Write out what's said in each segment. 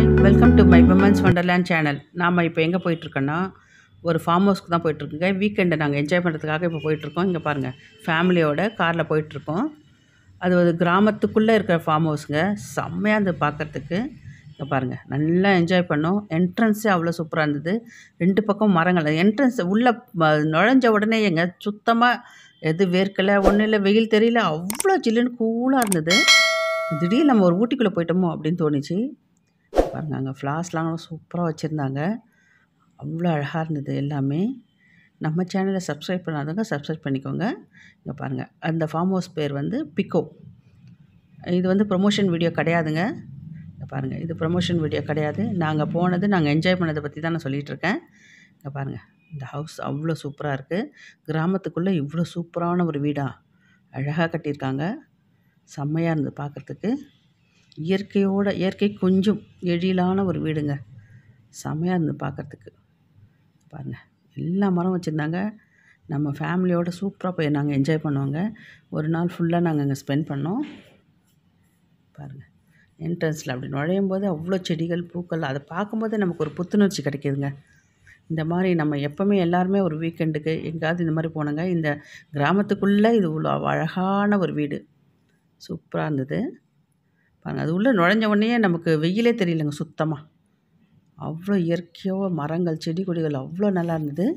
welcome to my women's wonderland channel நாம் இப்போ எங்கே போயிட்டுருக்கோன்னா ஒரு ஃபார்ம் ஹவுஸ்க்கு தான் போயிட்டுருக்குங்க வீக்கெண்டை நாங்கள் என்ஜாய் பண்ணுறதுக்காக இப்போ போயிட்டுருக்கோம் இங்கே பாருங்கள் ஃபேமிலியோட காரில் போயிட்டுருக்கோம் அது ஒரு கிராமத்துக்குள்ளே இருக்கிற ஃபார்ம் ஹவுஸுங்க செம்மையாக இருந்தது பார்க்குறதுக்கு இங்கே பாருங்கள் நல்லா என்ஜாய் பண்ணோம் என்ட்ரன்ஸே அவ்வளோ சூப்பராக இருந்தது ரெண்டு பக்கம் மரங்கள் என்ட்ரன்ஸ் உள்ளே ம- நுழைஞ்ச உடனே எங்க சுத்தமாக எது வேர்க்கலை ஒன்றும் இல்லை வெயில் தெரியல அவ்வளோ ஜில்லுன்னு கூலாக இருந்தது திடீர்னு நம்ம ஒரு ஊட்டிக்குள்ளே போயிட்டோமோ அப்படின்னு தோணுச்சு பாருங்க அங்கே ஃப்ளார்ஸ்லாம் சூப்பராக வச்சுருந்தாங்க அவ்வளோ அழகாக இருந்தது எல்லாமே நம்ம சேனலை சப்ஸ்கிரைப் பண்ணாதவங்க சப்ஸ்கிரைப் பண்ணிக்கோங்க இங்கே பாருங்கள் அந்த ஃபார்ம் ஹவுஸ் பேர் வந்து பிக்கோ இது வந்து ப்ரொமோஷன் வீடியோ கிடையாதுங்க இங்கே பாருங்கள் இது ப்ரொமோஷன் வீடியோ கிடையாது நாங்கள் போனது நாங்கள் என்ஜாய் பண்ணதை பற்றி தான் நான் சொல்லிகிட்டு இருக்கேன் இங்கே பாருங்கள் இந்த ஹவுஸ் அவ்வளோ சூப்பராக இருக்குது கிராமத்துக்குள்ளே இவ்வளோ சூப்பரான ஒரு வீடா அழகாக கட்டியிருக்காங்க செம்மையாக இருந்தது பார்க்குறதுக்கு இயற்கையோட இயற்கை கொஞ்சம் எழிலான ஒரு வீடுங்க செம்மையாக இருந்தது பார்க்குறதுக்கு பாருங்கள் எல்லா மரம் வச்சுருந்தாங்க நம்ம ஃபேமிலியோட சூப்பராக போய் நாங்கள் என்ஜாய் பண்ணுவோங்க ஒரு நாள் ஃபுல்லாக நாங்கள் அங்கே ஸ்பெண்ட் பண்ணோம் பாருங்கள் என்ட்ரன்ஸில் அப்படி நுழையும் போது அவ்வளோ செடிகள் பூக்கள் அதை பார்க்கும்போதே நமக்கு ஒரு புத்துணர்ச்சி கிடைக்குதுங்க இந்த மாதிரி நம்ம எப்போவுமே எல்லாருமே ஒரு வீக்கெண்டுக்கு எங்கேயாவது இந்த மாதிரி போனோங்க இந்த கிராமத்துக்குள்ளே இது இவ்வளோ அழகான ஒரு வீடு சூப்பராக இருந்தது பாருங்க அது உள்ளே நுழைஞ்ச உடனே நமக்கு வெயிலே தெரியலங்க சுத்தமாக அவ்வளோ இயற்கையாக மரங்கள் செடி கொடிகள் அவ்வளோ நல்லா இருந்தது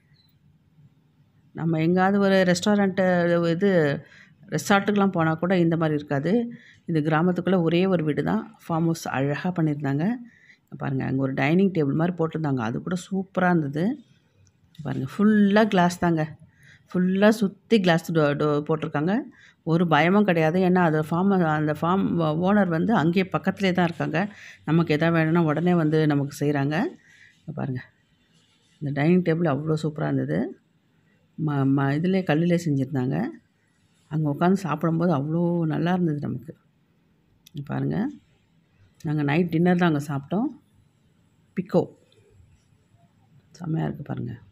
நம்ம எங்கேயாவது ஒரு ரெஸ்டாரண்ட்டு இது ரெசார்ட்டுக்கெலாம் போனால் கூட இந்த மாதிரி இருக்காது இது கிராமத்துக்குள்ளே ஒரே ஒரு வீடு தான் ஃபார்ம் ஹவுஸ் அழகாக பண்ணியிருந்தாங்க பாருங்கள் அங்கே ஒரு டைனிங் டேபிள் மாதிரி போட்டிருந்தாங்க அது கூட சூப்பராக இருந்தது பாருங்கள் ஃபுல்லாக கிளாஸ் தாங்க ஃபுல்லாக சுற்றி கிளாஸ் டோ டோ போட்டிருக்காங்க ஒரு பயமும் கிடையாது ஏன்னா அது ஃபார்ம் அந்த ஃபார்ம் ஓனர் வந்து அங்கேயே பக்கத்துலேயே தான் இருக்காங்க நமக்கு எதாவது வேணும்னா உடனே வந்து நமக்கு செய்கிறாங்க பாருங்கள் இந்த டைனிங் டேபிள் அவ்வளோ சூப்பராக இருந்தது ம ம இதிலே கல்லிலே செஞ்சுருந்தாங்க அங்கே உட்காந்து சாப்பிடும்போது அவ்வளோ நல்லா இருந்தது நமக்கு இங்க பாருங்கள் நாங்கள் நைட் டின்னர் தான் அங்கே சாப்பிட்டோம் பிக்கோ செம்மையாக இருக்குது பாருங்கள்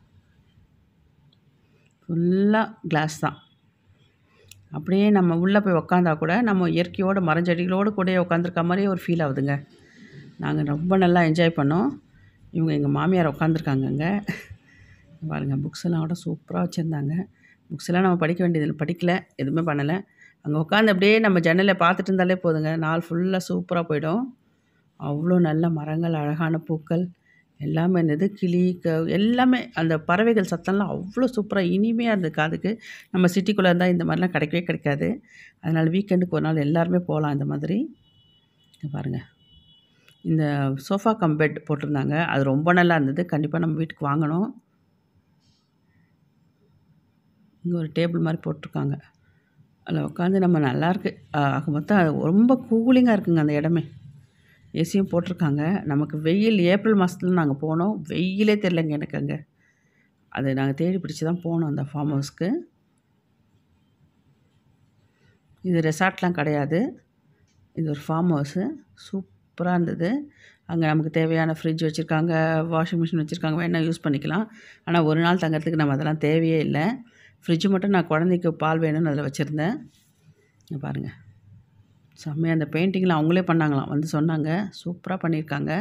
ஃபுல்லாக கிளாஸ் தான் அப்படியே நம்ம உள்ளே போய் உக்காந்தா கூட நம்ம இயற்கையோட மரஞ்செடிகளோடு கூட உட்காந்துருக்க மாதிரியே ஒரு ஃபீல் ஆகுதுங்க நாங்கள் ரொம்ப நல்லா என்ஜாய் பண்ணோம் இவங்க எங்கள் மாமியார் உட்காந்துருக்காங்கங்க பாருங்கள் புக்ஸ் எல்லாம் கூட சூப்பராக வச்சுருந்தாங்க புக்ஸ் எல்லாம் நம்ம படிக்க வேண்டியதில்லை படிக்கல எதுவுமே பண்ணலை அங்கே உட்காந்து அப்படியே நம்ம ஜன்னலை பார்த்துட்டு இருந்தாலே போதுங்க நாள் ஃபுல்லாக சூப்பராக போயிடும் அவ்வளோ நல்ல மரங்கள் அழகான பூக்கள் எல்லாமே இருந்தது கிளி க எல்லாமே அந்த பறவைகள் சத்தம்லாம் அவ்வளோ சூப்பராக இனிமையாக இருந்தது காதுக்கு நம்ம சிட்டிக்குள்ளே இருந்தால் இந்த மாதிரிலாம் கிடைக்கவே கிடைக்காது அதனால் வீக்கெண்டுக்கு ஒரு நாள் எல்லாருமே போகலாம் இந்த மாதிரி இங்க பாருங்கள் இந்த சோஃபா கம் பெட் போட்டிருந்தாங்க அது ரொம்ப நல்லா இருந்தது கண்டிப்பாக நம்ம வீட்டுக்கு வாங்கணும் இங்கே ஒரு டேபிள் மாதிரி போட்டிருக்காங்க அதில் உட்காந்து நம்ம நல்லாயிருக்கு ஆக மொத்தம் அது ரொம்ப கூலிங்காக இருக்குங்க அந்த இடமே ஏசியும் போட்டிருக்காங்க நமக்கு வெயில் ஏப்ரல் மாதத்துல நாங்கள் போனோம் வெயிலே தெரிலங்க எனக்கு அங்கே அது நாங்கள் தேடி பிடிச்சி தான் போனோம் அந்த ஃபார்ம் ஹவுஸ்க்கு இது ரெசார்ட்லாம் கிடையாது இது ஒரு ஃபார்ம் ஹவுஸு சூப்பராக இருந்தது அங்கே நமக்கு தேவையான ஃப்ரிட்ஜ் வச்சுருக்காங்க வாஷிங் மிஷின் வச்சுருக்காங்க வேணால் யூஸ் பண்ணிக்கலாம் ஆனால் ஒரு நாள் தங்கறதுக்கு நம்ம அதெல்லாம் தேவையே இல்லை ஃப்ரிட்ஜு மட்டும் நான் குழந்தைக்கு பால் வேணும்னு அதில் வச்சுருந்தேன் இங்கே பாருங்கள் செம்மையாக அந்த பெயிண்டிங்லாம் அவங்களே பண்ணாங்களாம் வந்து சொன்னாங்க சூப்பராக பண்ணியிருக்காங்க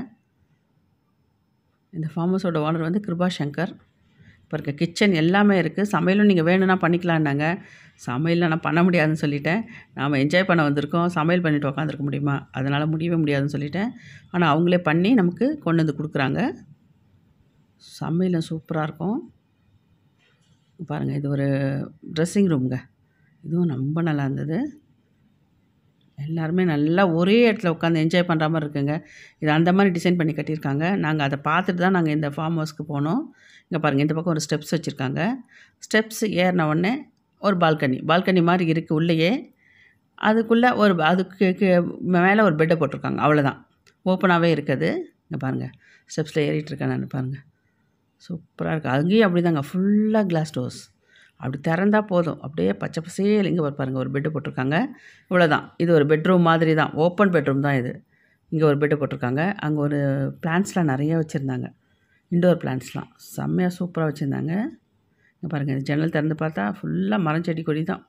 இந்த ஃபார்ம் ஹவுஸோட ஓனர் வந்து கிருபா சங்கர் இப்போ இருக்க கிச்சன் எல்லாமே இருக்குது சமையலும் நீங்கள் வேணும்னா பண்ணிக்கலான்னாங்க சமையல்லாம் நான் பண்ண முடியாதுன்னு சொல்லிட்டேன் நாம் என்ஜாய் பண்ண வந்திருக்கோம் சமையல் பண்ணிட்டு உட்காந்துருக்க முடியுமா அதனால் முடியவே முடியாதுன்னு சொல்லிட்டேன் ஆனால் அவங்களே பண்ணி நமக்கு கொண்டு வந்து கொடுக்குறாங்க சமையலும் சூப்பராக இருக்கும் பாருங்கள் இது ஒரு ட்ரெஸ்ஸிங் ரூம்ங்க இதுவும் ரொம்ப நல்லா இருந்தது எல்லாருமே நல்லா ஒரே இடத்துல உட்காந்து என்ஜாய் பண்ணுற மாதிரி இருக்குங்க இது அந்த மாதிரி டிசைன் பண்ணி கட்டியிருக்காங்க நாங்கள் அதை பார்த்துட்டு தான் நாங்கள் இந்த ஃபார்ம் ஹவுஸ்க்கு போனோம் இங்கே பாருங்கள் இந்த பக்கம் ஒரு ஸ்டெப்ஸ் வச்சுருக்காங்க ஸ்டெப்ஸ் ஏறின உடனே ஒரு பால்கனி பால்கனி மாதிரி இருக்குது உள்ளேயே அதுக்குள்ளே ஒரு அதுக்கு கீ- மேலே ஒரு பெட்டை போட்டிருக்காங்க அவ்வளோதான் ஓப்பனாகவே இருக்குது இங்கே பாருங்கள் ஸ்டெப்ஸில் ஏறிட்டு இருக்கேன் நான் பாருங்கள் சூப்பராக இருக்குது அங்கேயும் அப்படி தாங்க ஃபுல்லாக கிளாஸ் டோர்ஸ் அப்படி திறந்தா போதும் அப்படியே பச்சை பசேல் இங்கே பாருங்கள் ஒரு பெட்டு போட்டிருக்காங்க இவ்வளோதான் இது ஒரு பெட்ரூம் மாதிரி தான் ஓப்பன் பெட்ரூம் தான் இது இங்கே ஒரு பெட்டு போட்டிருக்காங்க அங்கே ஒரு பிளான்ட்ஸ்லாம் நிறைய வச்சுருந்தாங்க இண்டோர் பிளான்ட்ஸ்லாம் செம்மையாக சூப்பராக வச்சுருந்தாங்க இங்கே பாருங்கள் ஜன்னல் திறந்து பார்த்தா ஃபுல்லாக மரம் செடி கொடி தான்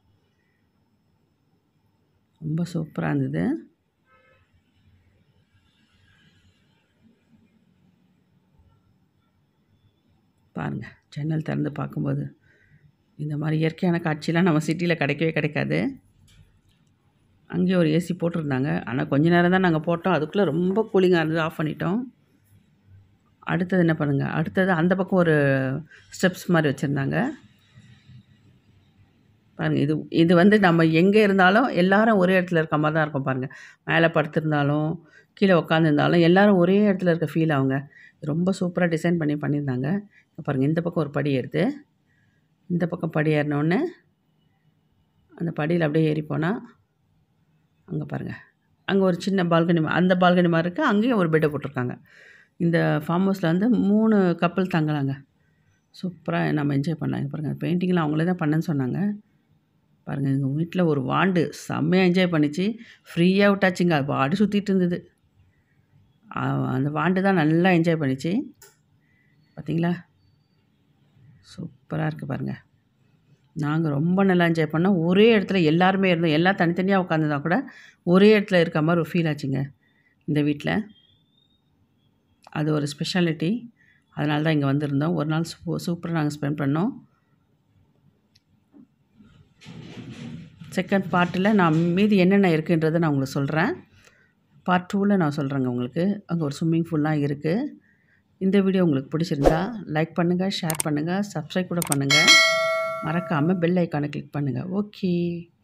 ரொம்ப சூப்பராக இருந்தது பாருங்கள் ஜன்னல் திறந்து பார்க்கும்போது இந்த மாதிரி இயற்கையான காட்சிலாம் நம்ம சிட்டியில் கிடைக்கவே கிடைக்காது அங்கேயும் ஒரு ஏசி போட்டிருந்தாங்க ஆனால் கொஞ்ச நேரம் தான் நாங்கள் போட்டோம் அதுக்குள்ளே ரொம்ப கூலிங்காக இருந்தது ஆஃப் பண்ணிட்டோம் அடுத்தது என்ன பண்ணுங்க அடுத்தது அந்த பக்கம் ஒரு ஸ்டெப்ஸ் மாதிரி வச்சுருந்தாங்க பாருங்கள் இது இது வந்து நம்ம எங்கே இருந்தாலும் எல்லாரும் ஒரே இடத்துல இருக்க மாதிரி தான் இருக்கும் பாருங்கள் மேலே படுத்திருந்தாலும் கீழே உட்காந்துருந்தாலும் எல்லாரும் ஒரே இடத்துல இருக்க ஃபீல் ஆகுங்க ரொம்ப சூப்பராக டிசைன் பண்ணி பண்ணியிருந்தாங்க இப்ப பாருங்கள் இந்த பக்கம் ஒரு படி ஏறுது இந்த பக்கம் படி ஏறினோடனே அந்த படியில் அப்படியே ஏறி போனால் அங்கே பாருங்கள் அங்கே ஒரு சின்ன பால்கனி அந்த பால்கனி மாதிரி இருக்குது அங்கேயும் ஒரு பெட்டை போட்டிருக்காங்க இந்த ஃபார்ம் ஹவுஸில் வந்து மூணு கப்பல் தங்கலாங்க சூப்பராக நம்ம என்ஜாய் பண்ணாங்க பாருங்கள் பெயிண்டிங்லாம் அவங்களே தான் பண்ணேன்னு சொன்னாங்க பாருங்கள் எங்கள் வீட்டில் ஒரு வாண்டு செம்மையாக என்ஜாய் பண்ணிச்சு ஃப்ரீயாக விட்டாச்சுங்க அது பாடி சுற்றிட்டு இருந்தது ஆ, அந்த வாண்டு தான் நல்லா என்ஜாய் பண்ணிச்சு பார்த்தீங்களா சூப்பராக இருக்குது பாருங்கள் நாங்கள் ரொம்ப நல்லா என்ஜாய் பண்ணோம் ஒரே இடத்துல எல்லாருமே இருந்தோம் எல்லாம் தனித்தனியாக உட்காந்துருந்தா கூட ஒரே இடத்துல இருக்க மாதிரி ஒரு ஃபீல் ஆச்சுங்க இந்த வீட்டில் அது ஒரு ஸ்பெஷாலிட்டி அதனால தான் இங்கே வந்திருந்தோம் ஒரு நாள் சூ சூப்பராக நாங்கள் ஸ்பெண்ட் பண்ணோம் செகண்ட் பார்ட்டில் நான் மீதி என்னென்ன இருக்குன்றதை நான் உங்களுக்கு சொல்கிறேன் பார்ட் டூவில் நான் சொல்கிறேங்க உங்களுக்கு அங்கே ஒரு ஸ்விம்மிங் ஃபூல்லாம் இருக்குது இந்த வீடியோ உங்களுக்கு பிடிச்சிருந்தா லைக் பண்ணுங்கள் ஷேர் பண்ணுங்கள் சப்ஸ்கிரைப் கூட பண்ணுங்கள் மறக்காமல் பெல் ஐக்கானை கிளிக் பண்ணுங்கள் ஓகே